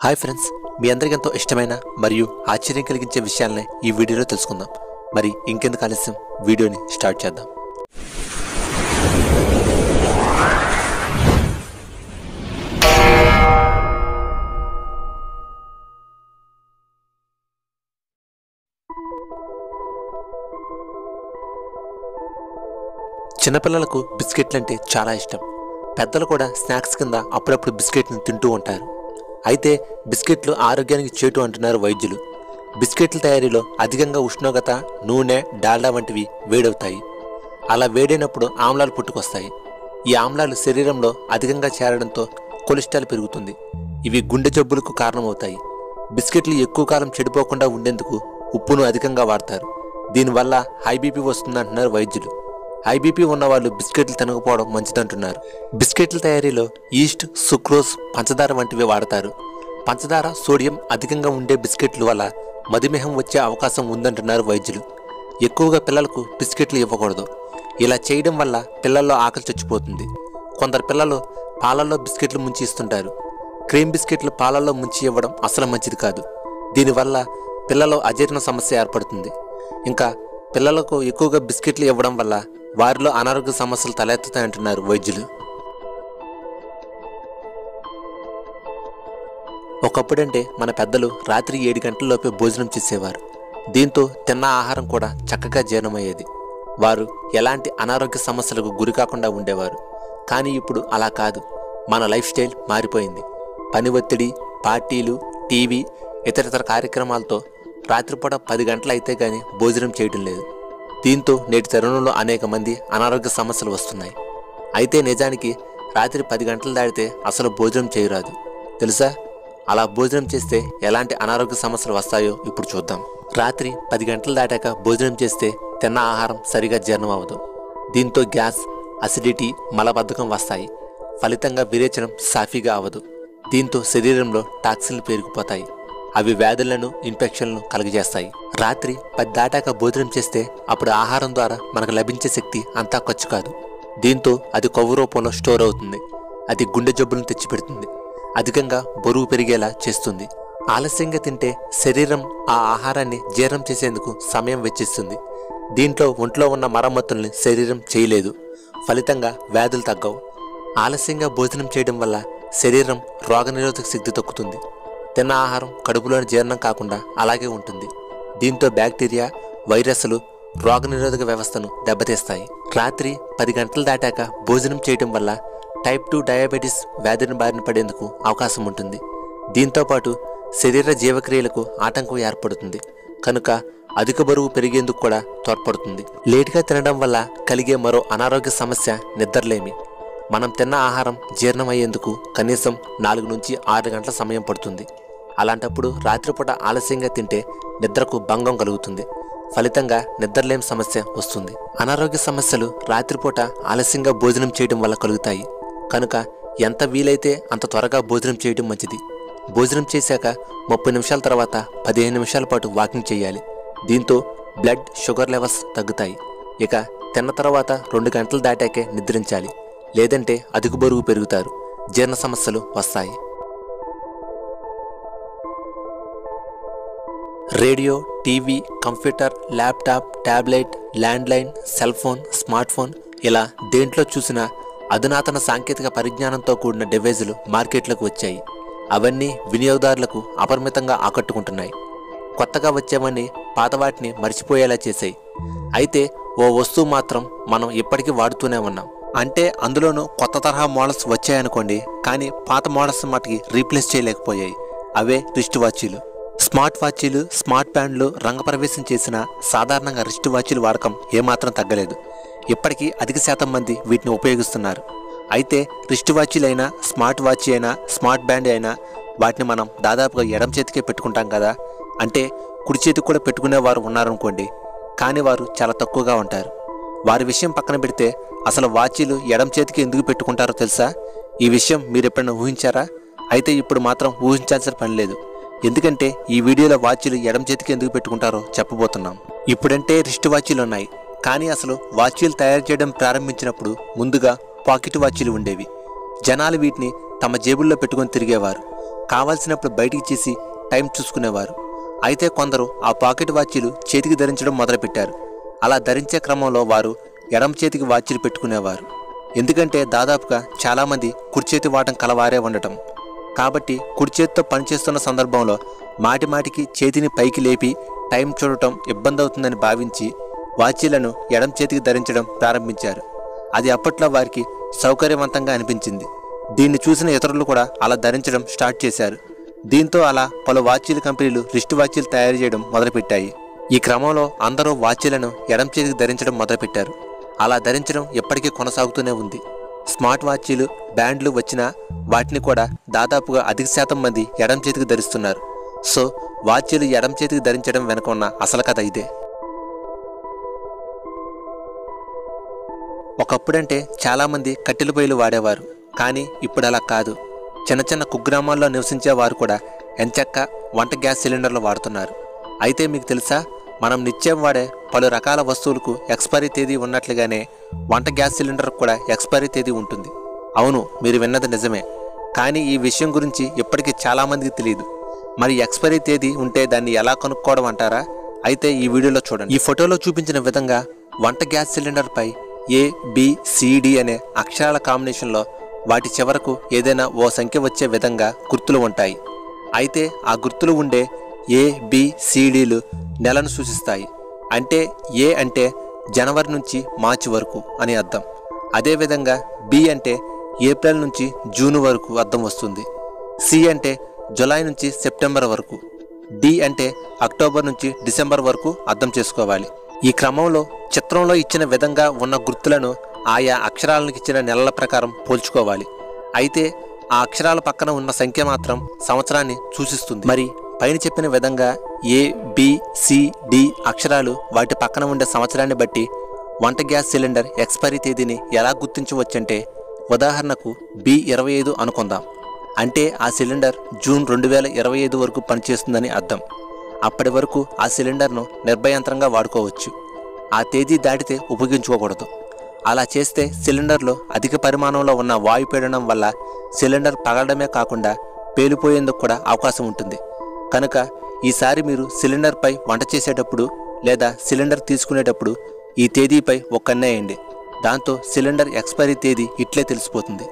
hi friends మీ అందరికీ ఎంతో ఇష్టమైన మరియు ఆశ్చర్యం కలిగించే విషయాలనే ఈ వీడియోలో తెలుసుకుందాం మరి ఇంకెందుకు ఆలస్యం వీడియోని స్టార్ట్ చేద్దాం చిన్నపిల్లలకు బిస్కెట్లు అంటే చాలా ఇష్టం పెద్దలు కూడా స్నాక్స్ కింద అప్పుడప్పుడు బిస్కెట్ని తింటూ ఉంటారు అయితే బిస్కెట్లు ఆరోగ్యానికి చేటు అంటున్నారు వైద్యులు బిస్కెట్ల తయారీలో అధికంగా ఉష్ణోగ్రత నూనె డాల్డా వంటివి వేడవుతాయి అలా వేడైనప్పుడు ఆమ్లాలు పుట్టుకొస్తాయి ఈ ఆమ్లాలు శరీరంలో అధికంగా చేరడంతో కొలెస్ట్రాల్ పెరుగుతుంది ఇవి గుండె జబ్బులకు కారణమవుతాయి బిస్కెట్లు ఎక్కువ కాలం చెడిపోకుండా ఉండేందుకు ఉప్పును అధికంగా వాడతారు దీనివల్ల హై బీపీ వస్తుందంటున్నారు వైద్యులు హై బీపీ ఉన్న వాళ్ళు బిస్కెట్లు తినకపోవడం మంచిదంటున్నారు బిస్కెట్ల తయారీలో ఈస్ట్ సుక్రోజ్ పంచదార వంటివి వాడతారు పంచదార సోడియం అధికంగా ఉండే బిస్కెట్ల వల్ల మధుమేహం వచ్చే అవకాశం ఉందంటున్నారు వైద్యులు ఎక్కువగా పిల్లలకు బిస్కెట్లు ఇవ్వకూడదు ఇలా చేయడం వల్ల పిల్లల్లో ఆకలి చచ్చిపోతుంది కొందరు పిల్లలు పాలల్లో బిస్కెట్లు ముంచి ఇస్తుంటారు క్రీమ్ బిస్కెట్లు పాలల్లో ముంచి ఇవ్వడం అసలు మంచిది కాదు దీనివల్ల పిల్లలు అజీర్ణ సమస్య ఏర్పడుతుంది ఇంకా పిల్లలకు ఎక్కువగా బిస్కెట్లు ఇవ్వడం వల్ల వారిలో అనారోగ్య సమస్యలు తలెత్తుతాయంటున్నారు వైద్యులు ఒకప్పుడంటే మన పెద్దలు రాత్రి ఏడు గంటలలోపే భోజనం చేసేవారు దీంతో తిన్న ఆహారం కూడా చక్కగా జీర్ణమయ్యేది వారు ఎలాంటి అనారోగ్య సమస్యలకు గురి కాకుండా ఉండేవారు కానీ ఇప్పుడు అలా కాదు మన లైఫ్ స్టైల్ మారిపోయింది పని ఒత్తిడి పార్టీలు టీవీ ఇతరితర కార్యక్రమాలతో రాత్రిపూట పది గంటలు అయితే గానీ భోజనం చేయడం లేదు దీంతో నేటి తరుణంలో అనేక మంది అనారోగ్య సమస్యలు వస్తున్నాయి అయితే నిజానికి రాత్రి పది గంటలు దాటితే అసలు భోజనం చేయరాదు తెలుసా అలా భోజనం చేస్తే ఎలాంటి అనారోగ్య సమస్యలు వస్తాయో ఇప్పుడు చూద్దాం రాత్రి పది గంటలు దాటాక భోజనం చేస్తే తిన్న ఆహారం సరిగా జీర్ణం అవ్వదు దీంతో గ్యాస్ అసిడిటీ మలబద్ధకం వస్తాయి ఫలితంగా విరేచనం సాఫీగా అవ్వదు దీంతో శరీరంలో టాక్సిన్లు పెరిగిపోతాయి అవి వ్యాధులను ఇన్ఫెక్షన్లను కలుగజేస్తాయి రాత్రి పది దాటాక భోజనం చేస్తే అప్పుడు ఆహారం ద్వారా మనకు లభించే శక్తి అంతా ఖర్చు కాదు దీంతో అది కొవ్వు రూపంలో స్టోర్ అవుతుంది అది గుండె జబ్బులను తెచ్చిపెడుతుంది అధికంగా బరువు పెరిగేలా చేస్తుంది ఆలస్యంగా తింటే శరీరం ఆ ఆహారాన్ని జీర్ణం చేసేందుకు సమయం వెచ్చిస్తుంది దీంట్లో ఒంట్లో ఉన్న మరమ్మతుల్ని శరీరం చేయలేదు ఫలితంగా వ్యాధులు తగ్గవు ఆలస్యంగా భోజనం చేయడం వల్ల శరీరం రోగనిరోధక శక్తి తగ్గుతుంది తిన్న ఆహారం కడుపులోని జీర్ణం కాకుండా అలాగే ఉంటుంది దీంతో బ్యాక్టీరియా వైరస్లు రోగనిరోధక వ్యవస్థను దెబ్బతీస్తాయి రాత్రి పది గంటలు దాటాక భోజనం చేయడం వల్ల టైప్ టూ డయాబెటీస్ వ్యాధిని బారిన పడేందుకు అవకాశం ఉంటుంది దీంతో పాటు శరీర జీవక్రియలకు ఆటంకం ఏర్పడుతుంది కనుక అధిక బరువు పెరిగేందుకు కూడా తోడ్పడుతుంది లేటుగా తినడం వల్ల కలిగే మరో అనారోగ్య సమస్య నిద్రలేమి మనం తిన్న ఆహారం జీర్ణమయ్యేందుకు కనీసం నాలుగు నుంచి ఆరు గంటల సమయం పడుతుంది అలాంటప్పుడు రాత్రిపూట ఆలస్యంగా తింటే నిద్రకు భంగం కలుగుతుంది ఫలితంగా నిద్రలేమి సమస్య వస్తుంది అనారోగ్య సమస్యలు రాత్రిపూట ఆలస్యంగా భోజనం చేయడం వల్ల కలుగుతాయి కనుక ఎంత వీలైతే అంత త్వరగా భోజనం చేయడం మంచిది భోజనం చేశాక ముప్పై నిమిషాల తర్వాత పదిహేను నిమిషాల పాటు వాకింగ్ చేయాలి దీంతో బ్లడ్ షుగర్ లెవెల్స్ తగ్గుతాయి ఇక తిన్న తర్వాత రెండు గంటలు దాటాకే నిద్రించాలి లేదంటే అదుగు బరువు పెరుగుతారు జీర్ణ సమస్యలు వస్తాయి radio TV computer laptop tablet landline cell phone smart phone ఇలా దేంట్లో చూసినా అధునాతన సాంకేతిక పరిజ్ఞానంతో కూడిన డివైజులు మార్కెట్లోకి వచ్చాయి అవన్నీ వినియోగదారులకు అపరిమితంగా ఆకట్టుకుంటున్నాయి కొత్తగా వచ్చేవన్నీ పాత వాటిని మర్చిపోయేలా చేశాయి అయితే ఓ వస్తువు మాత్రం మనం ఇప్పటికీ వాడుతూనే ఉన్నాం అంటే అందులోనూ కొత్త తరహా మోడల్స్ వచ్చాయనుకోండి కానీ పాత మోడల్స్ మటుకి రీప్లేస్ చేయలేకపోయాయి అవే రిస్ట్ వాచీలు స్మార్ట్ వాచీలు స్మార్ట్ బ్యాండ్లు రంగప్రవేశం చేసిన సాధారణంగా రిస్ట్ వాచీలు వాడకం ఏమాత్రం తగ్గలేదు ఇప్పటికీ అధిక శాతం మంది వీటిని ఉపయోగిస్తున్నారు అయితే రిస్ట్ వాచీలు అయినా స్మార్ట్ వాచ్ అయినా స్మార్ట్ బ్యాండ్ అయినా వాటిని మనం దాదాపుగా ఎడం చేతికే పెట్టుకుంటాం కదా అంటే కుడి చేతికి కూడా పెట్టుకునేవారు ఉన్నారనుకోండి కానీ వారు చాలా తక్కువగా ఉంటారు వారి విషయం పక్కన పెడితే అసలు వాచీలు ఎడం చేతికి ఎందుకు పెట్టుకుంటారో తెలుసా ఈ విషయం మీరు ఎప్పుడైనా ఊహించారా అయితే ఇప్పుడు మాత్రం ఊహించాల్సిన పని లేదు ఎందుకంటే ఈ వీడియోలో వాచీలు ఎడం చేతికి ఎందుకు పెట్టుకుంటారో చెప్పబోతున్నాం ఇప్పుడంటే రిస్ట్ వాచీలు ఉన్నాయి కానీ అసలు వాచీలు తయారు చేయడం ప్రారంభించినప్పుడు ముందుగా పాకెట్ వాచీలు ఉండేవి జనాలు వీటిని తమ జేబుల్లో పెట్టుకొని తిరిగేవారు కావాల్సినప్పుడు బయటికి చేసి టైం చూసుకునేవారు అయితే కొందరు ఆ పాకెట్ వాచీలు చేతికి ధరించడం మొదలుపెట్టారు అలా ధరించే క్రమంలో వారు ఎడమ చేతికి వాచీలు పెట్టుకునేవారు ఎందుకంటే దాదాపుగా చాలామంది కుర్చేతి వాటం కలవారే ఉండటం కాబట్టి కుడి చేతితో పనిచేస్తున్న సందర్భంలో మాటి మాటికి చేతిని పైకి లేపి టైం చూడటం ఇబ్బంది అవుతుందని భావించి వాచీలను ఎడం చేతికి ధరించడం ప్రారంభించారు అది అప్పట్లో వారికి సౌకర్యవంతంగా అనిపించింది దీన్ని చూసిన ఇతరులు కూడా అలా ధరించడం స్టార్ట్ చేశారు దీంతో అలా పలు వాచీల కంపెనీలు రిస్ట్ వాచీలు తయారు చేయడం మొదలుపెట్టాయి ఈ క్రమంలో అందరూ వాచీలను ఎడం చేతికి ధరించడం మొదలుపెట్టారు అలా ధరించడం ఎప్పటికీ కొనసాగుతూనే ఉంది స్మార్ట్ వాచీలు బ్యాండ్లు వచ్చినా వాటిని కూడా దాదాపుగా అధిక శాతం మంది ఎడం చేతికి ధరిస్తున్నారు సో వాచీలు ఎడం చేతికి ధరించడం వెనుక ఉన్న అసలు కథ ఇదే ఒకప్పుడంటే చాలామంది కట్టెల పొయ్యిలు వాడేవారు కానీ ఇప్పుడు అలా కాదు చిన్న చిన్న కుగ్రామాల్లో నివసించే వారు కూడా ఎంచక్క వంట గ్యాస్ సిలిండర్లు వాడుతున్నారు అయితే మీకు తెలుసా మనం నిత్యం వాడే పలు రకాల వస్తువులకు ఎక్స్పైరీ తేదీ ఉన్నట్లుగానే వంట గ్యాస్ సిలిండర్ కూడా ఎక్స్పైరీ తేదీ ఉంటుంది అవును మీరు విన్నది నిజమే కానీ ఈ విషయం గురించి ఇప్పటికీ చాలామందికి తెలియదు మరి ఎక్స్పైరీ తేదీ ఉంటే దాన్ని ఎలా కనుక్కోవడం అంటారా అయితే ఈ వీడియోలో చూడండి ఈ ఫోటోలో చూపించిన విధంగా వంట గ్యాస్ సిలిండర్పై ఏ బి సిడి అనే అక్షరాల కాంబినేషన్లో వాటి చివరకు ఏదైనా ఓ సంఖ్య వచ్చే విధంగా గుర్తులు ఉంటాయి అయితే ఆ గుర్తులు ఉండే ఏ బి సిడీలు నెలను సూచిస్తాయి అంటే ఏ అంటే జనవరి నుంచి మార్చి వరకు అని అర్థం అదేవిధంగా బి అంటే ఏప్రిల్ నుంచి జూన్ వరకు అర్థం వస్తుంది సి అంటే జులై నుంచి సెప్టెంబర్ వరకు డి అంటే అక్టోబర్ నుంచి డిసెంబర్ వరకు అర్థం చేసుకోవాలి ఈ క్రమంలో చిత్రంలో ఇచ్చిన విధంగా ఉన్న గుర్తులను ఆయా అక్షరాలకు ఇచ్చిన నెలల ప్రకారం పోల్చుకోవాలి అయితే ఆ అక్షరాల పక్కన ఉన్న సంఖ్య మాత్రం సంవత్సరాన్ని సూచిస్తుంది మరి పైన చెప్పిన విధంగా ఏ బి సి డి అక్షరాలు వాటి పక్కన ఉండే సంవత్సరాన్ని బట్టి వంట గ్యాస్ సిలిండర్ ఎక్స్పైరీ తేదీని ఎలా గుర్తించవచ్చంటే ఉదాహరణకు బి ఇరవై ఐదు అనుకుందాం అంటే ఆ సిలిండర్ జూన్ రెండు వేల ఇరవై ఐదు వరకు పనిచేస్తుందని అర్థం అప్పటి వరకు ఆ సిలిండర్ను నిర్భయంత్రంగా వాడుకోవచ్చు ఆ తేదీ దాటితే ఉపయోగించుకోకూడదు అలా చేస్తే సిలిండర్లో అధిక పరిమాణంలో ఉన్న వాయు పీడనం వల్ల సిలిండర్ పగలడమే కాకుండా పేలిపోయేందుకు కూడా అవకాశం ఉంటుంది కనుక ఈసారి మీరు సిలిండర్పై వంట చేసేటప్పుడు లేదా సిలిండర్ తీసుకునేటప్పుడు ఈ తేదీపై ఒక్కన్నేయండి దాంతో సిలిండర్ ఎక్స్పైరీ తేదీ ఇట్లే తెలిసిపోతుంది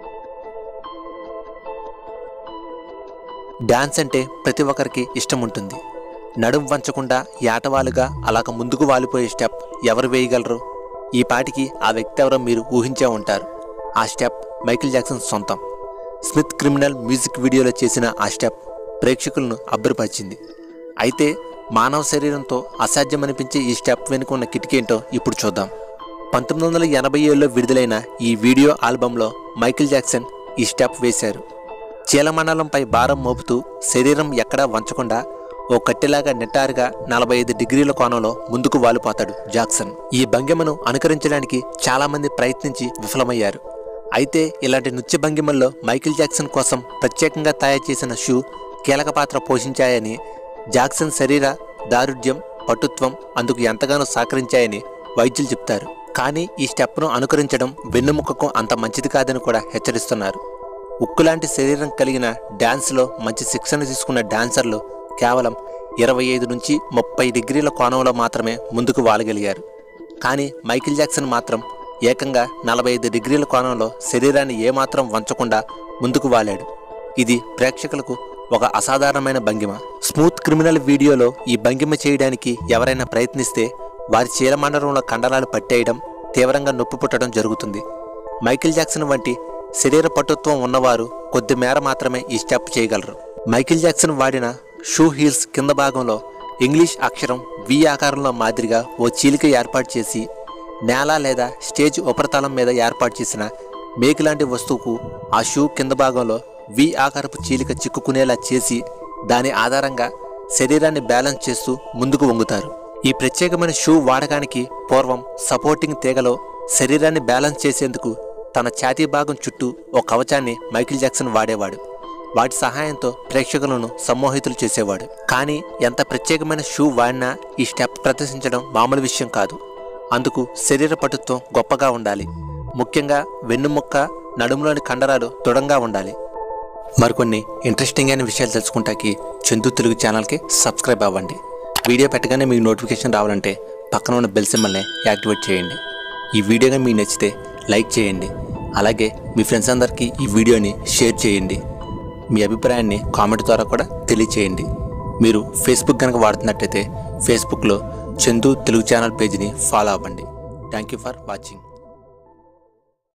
డాన్స్ అంటే ప్రతి ఒక్కరికి ఇష్టం ఉంటుంది నడుం వంచకుండా యాటవాలుగా అలాగ ముందుకు వాలిపోయే స్టెప్ ఎవరు వేయగలరు ఈ పాటికి ఆ వ్యక్తి ఎవరో మీరు ఊహించే ఉంటారు ఆ స్టెప్ మైకిల్ జాక్సన్ సొంతం స్మిత్ క్రిమినల్ మ్యూజిక్ వీడియోలో చేసిన ఆ స్టెప్ ప్రేక్షకులను అబ్బురపరిచింది అయితే మానవ శరీరంతో అసాధ్యమనిపించే ఈ స్టెప్ వెనుక ఉన్న కిటికేంటో ఇప్పుడు చూద్దాం పంతొమ్మిది వందల ఎనభై ఏడులో విడుదలైన ఈ వీడియో ఆల్బంలో మైకిల్ జాక్సన్ ఈ స్టెప్ వేశారు చీలమండలంపై భారం మోపుతూ శరీరం ఎక్కడా వంచకుండా ఓ కట్టెలాగా నిట్టారుగా నలభై ఐదు డిగ్రీల కోణంలో ముందుకు వాలిపోతాడు జాక్సన్ ఈ భంగిమను అనుకరించడానికి చాలామంది ప్రయత్నించి విఫలమయ్యారు అయితే ఇలాంటి నృత్య భంగిమల్లో మైకిల్ జాక్సన్ కోసం ప్రత్యేకంగా తయారు చేసిన షూ కీలక పాత్ర పోషించాయని జాక్సన్ శరీర దారుఢ్యం పటుత్వం అందుకు ఎంతగానో సహకరించాయని వైద్యులు చెప్తారు కానీ ఈ స్టెప్ను అనుకరించడం వెన్నుముక్కకు అంత మంచిది కాదని కూడా హెచ్చరిస్తున్నారు ఉక్కులాంటి శరీరం కలిగిన డ్యాన్స్లో మంచి శిక్షణ తీసుకున్న డాన్సర్లు కేవలం ఇరవై ఐదు నుంచి ముప్పై డిగ్రీల కోణంలో మాత్రమే ముందుకు వాలగలిగారు కానీ మైకిల్ జాక్సన్ మాత్రం ఏకంగా నలభై ఐదు డిగ్రీల కోణంలో శరీరాన్ని ఏమాత్రం వంచకుండా ముందుకు వాలాడు ఇది ప్రేక్షకులకు ఒక అసాధారణమైన భంగిమ స్మూత్ క్రిమినల్ వీడియోలో ఈ భంగిమ చేయడానికి ఎవరైనా ప్రయత్నిస్తే వారి చీలమండలంలో కండరాలు పట్టేయడం తీవ్రంగా నొప్పి పుట్టడం జరుగుతుంది మైకిల్ జాక్సన్ వంటి శరీర పటుత్వం ఉన్నవారు కొద్ది మేర మాత్రమే ఈ స్టెప్ చేయగలరు మైకిల్ జాక్సన్ వాడిన షూ హీల్స్ కింద భాగంలో ఇంగ్లీష్ అక్షరం వి ఆకారంలో మాదిరిగా ఓ చీలిక ఏర్పాటు చేసి నేల లేదా స్టేజ్ ఉపరితలం మీద ఏర్పాటు చేసిన మేకు లాంటి వస్తువుకు ఆ షూ కింద భాగంలో వి ఆకారపు చీలిక చిక్కుకునేలా చేసి దాని ఆధారంగా శరీరాన్ని బ్యాలెన్స్ చేస్తూ ముందుకు వంగుతారు ఈ ప్రత్యేకమైన షూ వాడకానికి పూర్వం సపోర్టింగ్ తీగలో శరీరాన్ని బ్యాలెన్స్ చేసేందుకు తన ఛాతీ భాగం చుట్టూ ఓ కవచాన్ని మైకిల్ జాక్సన్ వాడేవాడు వాటి సహాయంతో ప్రేక్షకులను సమ్మోహితులు చేసేవాడు కానీ ఎంత ప్రత్యేకమైన షూ వాడినా ఈ స్టెప్ ప్రదర్శించడం మామూలు విషయం కాదు అందుకు శరీర పటుత్వం గొప్పగా ఉండాలి ముఖ్యంగా వెన్నుముక్క నడుములోని కండరాలు దృఢంగా ఉండాలి మరికొన్ని ఇంట్రెస్టింగ్ అయిన విషయాలు తెలుసుకుంటాకి చందు తెలుగు ఛానల్కి సబ్స్క్రైబ్ అవ్వండి వీడియో పెట్టగానే మీకు నోటిఫికేషన్ రావాలంటే పక్కన ఉన్న బెల్ సింబల్ని యాక్టివేట్ చేయండి ఈ వీడియోగా మీకు నచ్చితే లైక్ చేయండి అలాగే మీ ఫ్రెండ్స్ అందరికీ ఈ వీడియోని షేర్ చేయండి మీ అభిప్రాయాన్ని కామెంట్ ద్వారా కూడా తెలియచేయండి మీరు ఫేస్బుక్ కనుక వాడుతున్నట్టయితే ఫేస్బుక్లో చందు తెలుగు ఛానల్ పేజీని ఫాలో అవ్వండి థ్యాంక్ యూ ఫర్ వాచింగ్